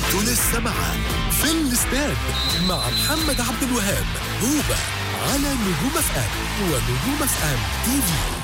انتوا لسه معاه في الاستاد مع محمد عبد الوهاب هوبا على نجوم اف ام ونجوم اف ام تي في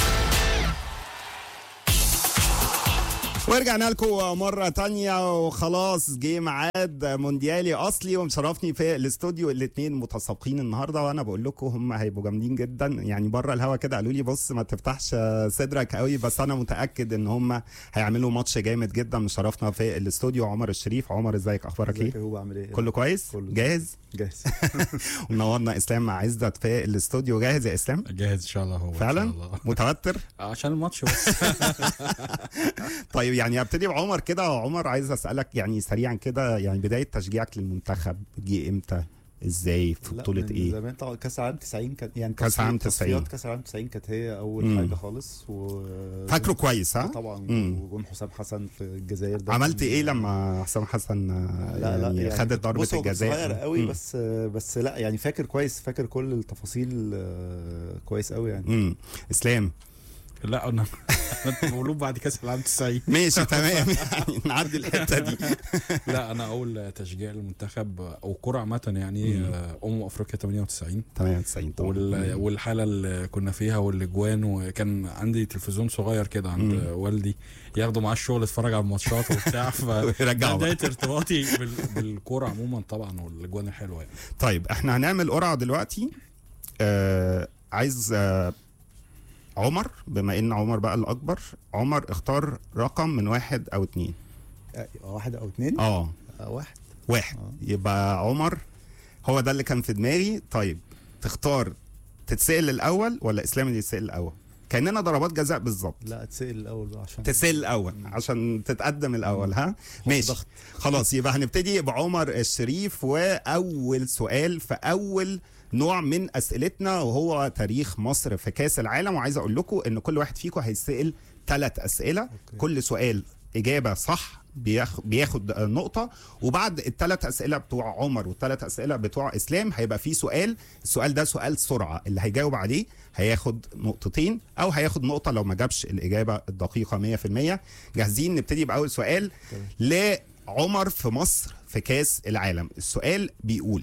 ورجعنا لكم مرة تانية وخلاص جه ميعاد مونديالي أصلي ومشرفني في الاستوديو الاثنين متسابقين النهاردة وأنا بقول لكم هم هيبقوا جامدين جدا يعني بره الهوا كده قالوا لي بص ما تفتحش صدرك قوي بس أنا متأكد إن هم هيعملوا ماتش جامد جدا مشرفنا في الاستوديو عمر الشريف عمر ازيك أخبارك ازيك إيه؟ يا هو بعمل ايه؟ كله كويس؟ كله جاهز؟ جاهز ونورنا إسلام مع عزت في الاستوديو جاهز يا إسلام؟ جاهز ان شاء الله هو فعلا؟ إن شاء الله. متوتر؟ عشان الماتش بس طيب يعني ابتدي بعمر كده عمر عايز اسالك يعني سريعا كده يعني بدايه تشجيعك للمنتخب جه امتى ازاي في لا، بطوله من ايه زمان طبعا كاس العالم 90 كان يعني كأس العالم تصفيات- 90. تصفيات كاس العالم 90 كانت هي اول مم. حاجه خالص و فاكره كويس ها طبعا مم. وجون حسام حسن في الجزائر ده عملت كان- ايه لما حسام حسن آه، لا لا يعني خدت ضربه بص هو كان الجزاء صغير قوي مم. بس بس لا يعني فاكر كويس فاكر كل التفاصيل آه، كويس قوي يعني امم اسلام لا انا أنا مولود بعد كاس العالم 90 ماشي تمام يعني نعدي الحته دي لا انا اول تشجيع للمنتخب او كرة عامه يعني آه، امم افريقيا 98 98 طبعا وال- والحاله اللي كنا فيها والاجوان وكان عندي تلفزيون صغير كده عند مم. والدي ياخده معاه الشغل اتفرج على الماتشات وبتاع ف ويرجعوا بدايه بقى. ارتباطي بال- بالكوره عموما طبعا والاجوان الحلوه يعني طيب احنا هنعمل قرعه دلوقتي آه عايز آه عمر بما ان عمر بقى الاكبر عمر اختار رقم من واحد او اتنين آه، واحد او اتنين اه آه، واحد واحد آه. يبقى عمر هو ده اللي كان في دماغي طيب تختار تتسأل الأول ولا إسلام اللي يتسأل الأول كأننا ضربات جزاء بالظبط لا اتسال الاول بقى عشان تتسأل الأول عشان تتقدم الأول ها ماشي ضغط. خلاص يبقى هنبتدي بعمر الشريف وأول سؤال في أول نوع من أسئلتنا وهو تاريخ مصر في كأس العالم وعايز أقول لكم إن كل واحد فيكم هيسأل ثلاث أسئلة أوكي. كل سؤال إجابة صح بياخ- بياخد نقطة وبعد الثلاث أسئلة بتوع عمر والثلاث أسئلة بتوع إسلام هيبقى في سؤال السؤال ده سؤال سرعة اللي هيجاوب عليه هياخد نقطتين أو هياخد نقطة لو ما جابش الإجابة الدقيقة 100% جاهزين نبتدي بأول سؤال لعمر في مصر في كاس العالم السؤال بيقول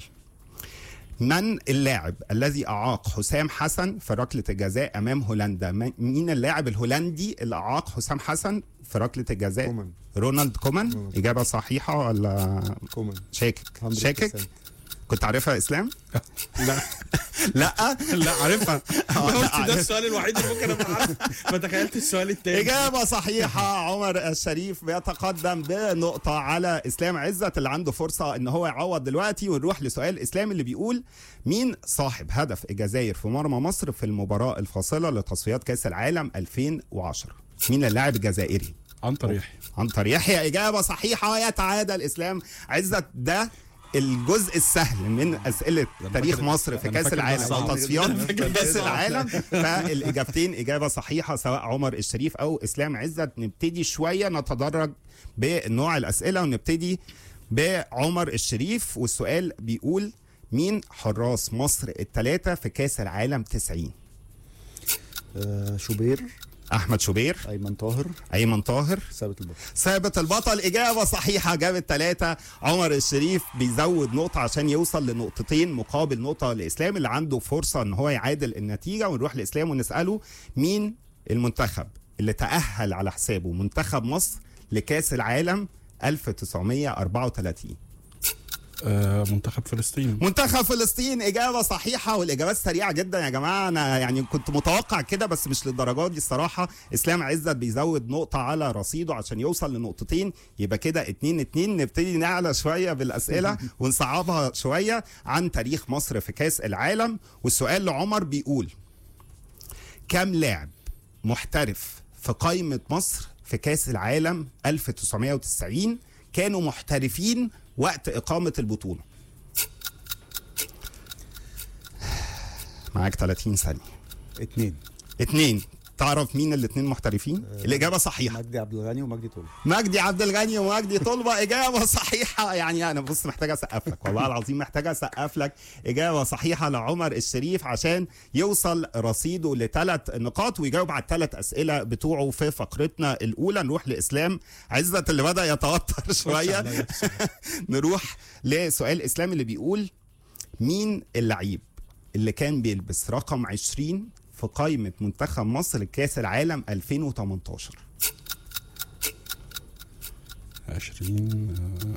من اللاعب الذي اعاق حسام حسن في ركله الجزاء امام هولندا من- مين اللاعب الهولندي اللي اعاق حسام حسن في ركله الجزاء كومان رونالد كومان مم. اجابه صحيحه ولا كومان شاكك 100%. شاكك كنت عارفها اسلام لا لا لا عارفها آه، لا، قلت ده عارف. السؤال الوحيد اللي ممكن ابقى عارفه ما تخيلت السؤال التاني إجابة صحيحة عمر الشريف بيتقدم بنقطة على إسلام عزت اللي عنده فرصة إن هو يعوض دلوقتي ونروح لسؤال إسلام اللي بيقول مين صاحب هدف الجزائر في مرمى مصر في المباراة الفاصلة لتصفيات كأس العالم 2010 مين اللاعب الجزائري عن طريقي عن طريق يحيى إجابة صحيحة يتعادل إسلام عزت ده الجزء السهل من اسئله أنا تاريخ فاكر- مصر في أنا كاس فاكر ده العالم صعب. او تصفيات أنا فاكر ده كاس صعب. العالم فالاجابتين اجابه صحيحه سواء عمر الشريف او اسلام عزت نبتدي شويه نتدرج بنوع الاسئله ونبتدي بعمر الشريف والسؤال بيقول مين حراس مصر الثلاثه في كاس العالم 90 آه، شوبير احمد شوبير ايمن طاهر ايمن طاهر ثابت البطل ثابت البطل إجابة صحيحة جاب الثلاثة عمر الشريف بيزود نقطة عشان يوصل لنقطتين مقابل نقطة لإسلام اللي عنده فرصة إن هو يعادل النتيجة ونروح لإسلام ونسأله مين المنتخب اللي تأهل على حسابه منتخب مصر لكأس العالم 1934 آه منتخب فلسطين منتخب فلسطين إجابة صحيحة والإجابات سريعة جدا يا جماعة أنا يعني كنت متوقع كده بس مش للدرجات دي الصراحة إسلام عزت بيزود نقطة على رصيده عشان يوصل لنقطتين يبقى كده اتنين اتنين نبتدي نعلى شوية بالأسئلة ونصعبها شوية عن تاريخ مصر في كأس العالم والسؤال لعمر بيقول كم لاعب محترف في قائمة مصر في كأس العالم 1990 كانوا محترفين وقت إقامة البطولة معاك 30 ثانية اتنين اتنين تعرف مين الاثنين محترفين الاجابه صحيحه مجدي عبد الغني ومجدي طول مجدي عبد الغني ومجدي طلبه اجابه صحيحه يعني انا بص محتاج اسقف لك والله العظيم محتاج اسقف لك اجابه صحيحه لعمر الشريف عشان يوصل رصيده لثلاث نقاط ويجاوب على الثلاث اسئله بتوعه في فقرتنا الاولى نروح لاسلام عزت اللي بدا يتوتر شويه نروح لسؤال اسلام اللي بيقول مين اللعيب اللي كان بيلبس رقم 20 في قائمة منتخب مصر لكأس العالم 2018 20 آه،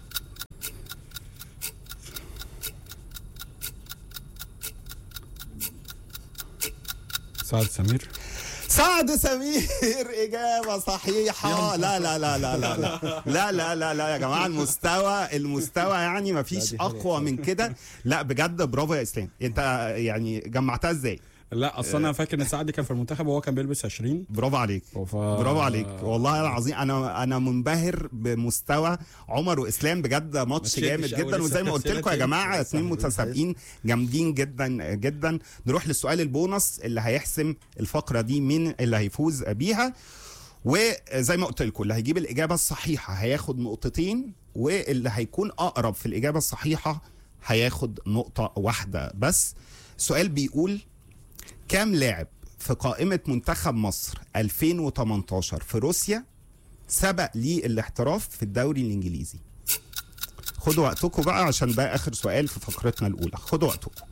سعد سمير سعد سمير إجابة صحيحة لا لا لا لا لا لا لا لا لا لا يا جماعة المستوى المستوى يعني ما فيش دي حاجة أقوى من كده لا بجد برافو يا إسلام أنت يعني جمعتها إزاي؟ لا اصل انا فاكر ان سعد كان في المنتخب وهو كان بيلبس 20 برافو عليك ف... برافو عليك والله العظيم انا انا منبهر بمستوى عمر واسلام بجد ماتش تشدش جامد أوي، جدا لسه وزي ما قلت كانت لكم يا سنة جماعه تاني. اتنين صح، متسابقين جامدين جدا جدا نروح للسؤال البونص اللي هيحسم الفقره دي مين اللي هيفوز بيها وزي ما قلت لكم اللي هيجيب الاجابه الصحيحه هياخد نقطتين واللي هيكون اقرب في الاجابه الصحيحه هياخد نقطه واحده بس السؤال بيقول كام لاعب في قائمة منتخب مصر 2018 في روسيا سبق ليه الاحتراف في الدوري الإنجليزي خدوا وقتكم بقى عشان ده آخر سؤال في فقرتنا الأولى خدوا وقتكم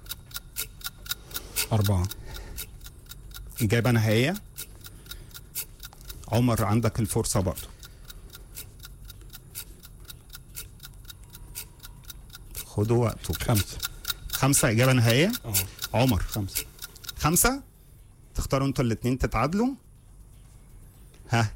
أربعة إجابة نهائية عمر عندك الفرصة برضو خدوا وقتكم خمسة خمسة إجابة نهائية اه عمر خمسة خمسة تختاروا انتوا الاتنين تتعادلوا ها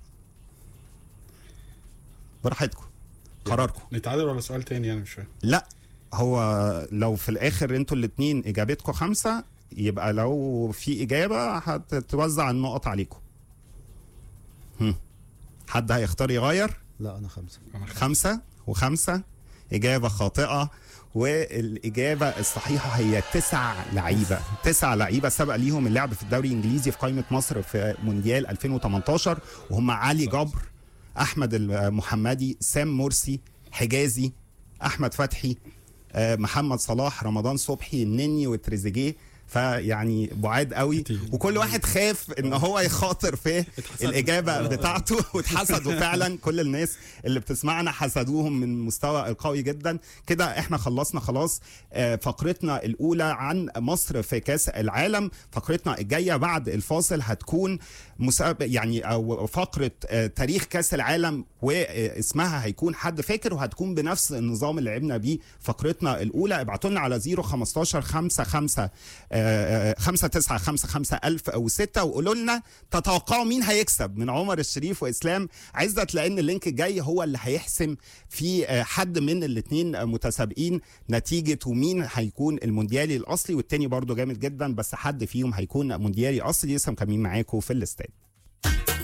براحتكم قراركم نتعادل ولا سؤال تاني يعني مش فاهم لا هو لو في الاخر انتوا الاتنين اجابتكم خمسة يبقى لو في اجابة هتتوزع النقط عليكم هم. حد هيختار يغير لا انا خمسة أنا خمسة. خمسة وخمسة إجابة خاطئة والإجابة الصحيحة هي تسع لعيبة تسع لعيبة سبق ليهم اللعب في الدوري الإنجليزي في قائمة مصر في مونديال 2018 وهم علي جبر أحمد المحمدي سام مرسي حجازي أحمد فتحي آه، محمد صلاح رمضان صبحي النني وتريزيجيه فيعني بعاد قوي كتير. وكل واحد خاف ان هو يخاطر في اتحسدوا. الاجابه بتاعته واتحسدوا فعلا كل الناس اللي بتسمعنا حسدوهم من المستوى القوي جدا كده احنا خلصنا خلاص آه، فقرتنا الاولى عن مصر في كاس العالم فقرتنا الجايه بعد الفاصل هتكون مسابقه يعني او فقره آه، تاريخ كاس العالم واسمها هيكون حد فاكر وهتكون بنفس النظام اللي لعبنا بيه فقرتنا الاولى ابعتوا لنا على 015 55 5 9 5 5 1000 او 6 وقولوا لنا تتوقعوا مين هيكسب من عمر الشريف واسلام عزت لان اللينك الجاي هو اللي هيحسم في آه، حد من الاثنين متسابقين نتيجه ومين هيكون المونديالي الاصلي والتاني برضو جامد جدا بس حد فيهم هيكون مونديالي اصلي لسه مكملين معاكم في الاستاد